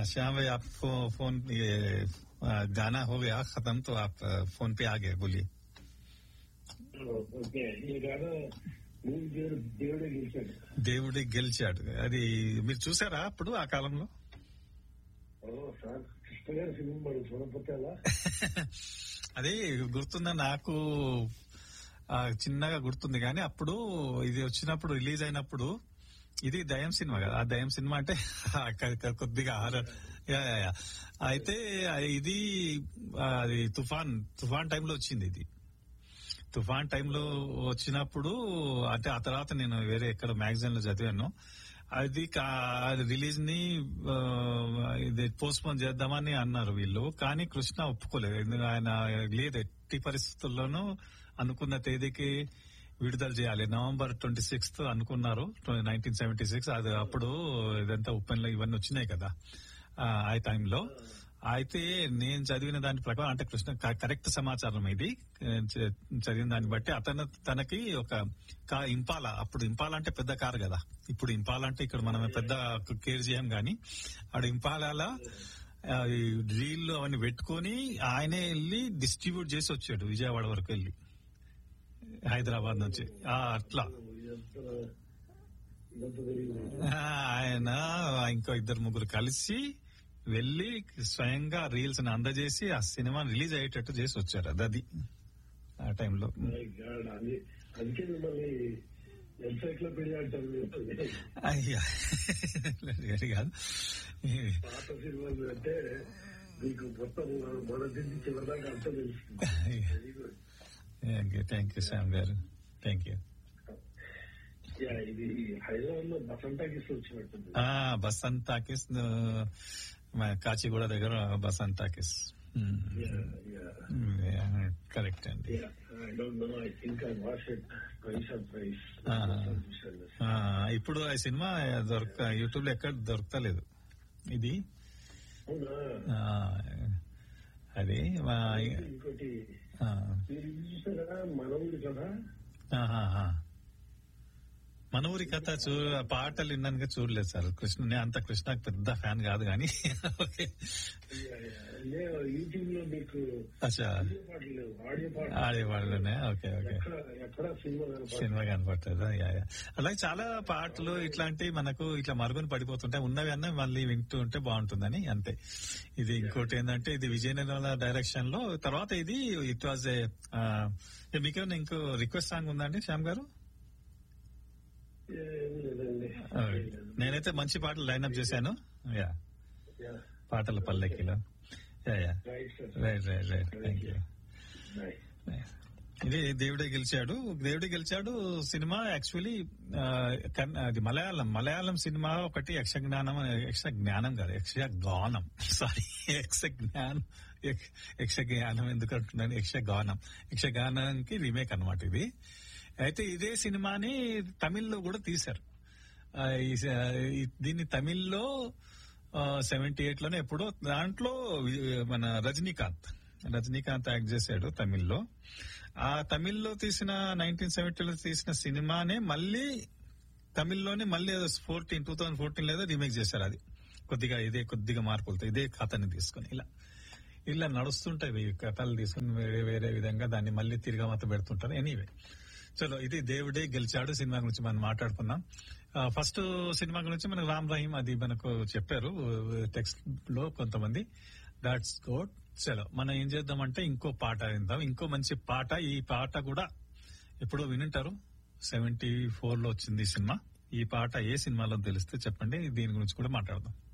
श्याम भाई आप फो, फोन ये आ, गाना हो गया खत्म तो आप आ, फोन पे आ गए बोलिए ఓకే ఈ గాన మూవీ పేరు దేవుడే గెలిచాడు దేవుడి గెలిచాడు అది మీరు చూసారా అప్పుడు ఆ కాలంలో ఓ సార్ కృష్ణ గారి సినిమా మరి చూడకపోతే అలా అదే గుర్తుందా నాకు ఆ, చిన్నగా గుర్తుంది కానీ అప్పుడు ఇది వచ్చినప్పుడు రిలీజ్ అయినప్పుడు ఇది దయం సినిమా కదా ఆ దయం సినిమా అంటే క- క- కొద్దిగా హారర్ యా, యా, యా. అయితే ఇది ఆ, అది తుఫాన్ తుఫాన్ టైంలో వచ్చింది ఇది తుఫాన్ టైంలో వచ్చినప్పుడు అంటే ఆ తర్వాత నేను వేరే ఎక్కడ మ్యాగజైన్ లో చదివాను అది రిలీజ్ ని ఆ, ఇది పోస్ట్ పోన్ చేద్దామని అన్నారు వీళ్ళు కానీ కృష్ణ ఒప్పుకోలేదు ఎందుకంటే ఆయన లేదు ఎట్టి పరిస్థితుల్లోనూ అనుకున్న తేదీకి విడుదల చేయాలి నవంబర్ ట్వంటీ సిక్స్త్ అనుకున్నారు నైన్టీన్ సెవెంటీ సిక్స్ అది అప్పుడు ఇదంతా ఉప్పెన్లో ఇవన్నీ వచ్చినాయి కదా ఆ, ఆ టైంలో అయితే నేను చదివిన దాని ప్రకారం అంటే కృష్ణ క- కరెక్ట్ సమాచారం ఇది చ- చదివిన దాన్ని బట్టి అతను తనకి ఒక కా- ఇంపాలా అప్పుడు ఇంపాలా అంటే పెద్ద కారు కదా ఇప్పుడు ఇంపాలా అంటే ఇక్కడ మనం పెద్ద కేర్ చేయం గాని ఆడు ఇంపాలాల రీల్ అవన్నీ పెట్టుకొని ఆయనే వెళ్ళి డిస్ట్రిబ్యూట్ చేసి వచ్చాడు విజయవాడ వరకు వెళ్ళి హైదరాబాద్ నుంచి ఆ, అట్లా ఇదంతా ఇదంతా జరిగింది ఆ, ఆయన ఇంకో ఇద్దరు ముగ్గురు కలిసి వెళ్లి స్వయంగా రీల్స్ ని అందజేసి ఆ సినిమా రిలీజ్ అయ్యేటట్టు చేసి వచ్చారు అది అది ఆ టైంలో మై గాడ్ అది అందుకే మిమ్మల్ని ఎన్సైక్లోపీడియా అంటారు మీరు. అయ్యా అది కాదు పాత సినిమాలు అంటే మీకు మొత్తం మొదటి నుంచి చివరిదాకా అర్థం తెలుస్తుంది very good thank you Shyam garu thank you yeah ఇది హైదరాబాద్ లో బసంటాకిస్ వచ్చినట్టుంది బసంత్ టాకీస్ కాచిగూడ దగ్గర బసంత్ టాకీస్ కరెక్ట్ అండి I don't know I think I watch it price are price ఆ, ఇప్పుడు ఆ సినిమా దొరక యూట్యూబ్ లో ఎక్కడ దొరకలేదు ఇది అవునా ఆ, అది మా- ఇంకోటి ఆ, మీరు ఇది చూసారా మనవుడు కదా ఆహాహా. మన ఊరి కథ చూ పాటలు విన్నానుగా చూడలేదు సార్ కృష్ణ నేను అంత కృష్ణకి పెద్ద ఫ్యాన్ కాదు కానీ ఓకే యూట్యూబ్ లో మీకు అచ్చా వీడియో పాటలు లేవు ఆడియో పాటలు ఆడేవాళ్ళనే ఓకే ఓకే ఎక్కడ ఎక్కడ సినిమా కనపడదు. సినిమా కనపడుతుందా యా, యా. అలాగే చాలా పాటలు ఇట్లాంటి మనకు ఇట్లా మరుగున పడిపోతుంటాయి ఉన్నవి అన్న మళ్ళీ వింటూ ఉంటే బాగుంటుందని అంతే ఇది ఇంకోటి ఏంటంటే ఇది విజయ నిర్మల డైరెక్షన్ లో తర్వాత ఇది ఇట్ వాజ్ ఏ మీకేమైనా ఇంకో రిక్వెస్ట్ సాంగ్ ఉందండి శ్యామ్ గారు ఏం లేదండి ఆ, నేనైతే మంచి పాటలు లైన్అప్ చేశాను యా యా. పాటల పల్లెకిలో yeah yeah right sir right right right thank you right ఇది దేవుడే గెలిచాడు దేవుడే గెలిచాడు సినిమా యాక్చువల్లీ అది మలయాళం మలయాళం సినిమా ఒకటి యక్ష జ్ఞానం యక్ష జ్ఞానం కాదు యక్ష గానం సారీ యక్ష జ్ఞానం యక్ష- యక్ష జ్ఞానం ఎందుకు అంటున్నాను యక్ష గానం యక్ష గానానికి రీమేక్ అన్నమాట ఇది అయితే ఇదే సినిమాని తమిళ్లో కూడా తీశారు ఆ, ఈ స- ఈ- దీన్ని తమిళ్లో సెవెంటీ ఎయిట్ లోనే ఎప్పుడో దాంట్లో వి- మన రజనీకాంత్ రజనీకాంత్ యాక్ట్ చేశాడు తమిళ్లో ఆ తమిళ్లో తీసిన నైన్టీన్ సెవెంటీలో తీసిన సినిమానే మళ్ళీ తమిళ్లోనే మళ్ళీ ఫోర్టీన్ టూ థౌసండ్ ఫోర్టీన్ లేదా రీమేక్ చేశారు అది కొద్దిగా ఇదే కొద్దిగా మార్పులతో ఇదే కథని తీసుకొని ఇలా ఇలా నడుస్తుంటాయి ఈ కథలు తీసుకుని వేరే వేరే విధంగా దాన్ని మళ్ళీ తిరిగి మత పెడుతుంటారు ఎనీవే చలో ఇది దేవుడే గెలిచాడు సినిమా గురించి మనం మాట్లాడుకున్నాం ఆ, ఫస్ట్ సినిమా గురించి మనకు రామ్ రహీం అది మనకు చెప్పారు టెక్స్ట్ లో కొంతమంది దాట్స్ గుడ్ చలో మనం ఏం చేద్దామంటే ఇంకో పాట విందాం ఇంకో మంచి పాట ఈ పాట కూడా ఎప్పుడో వినుంటారు సెవెంటీ ఫోర్ లో వచ్చింది ఈ సినిమా ఈ పాట ఏ సినిమాలో తెలిస్తే చెప్పండి దీని గురించి కూడా మాట్లాడదాం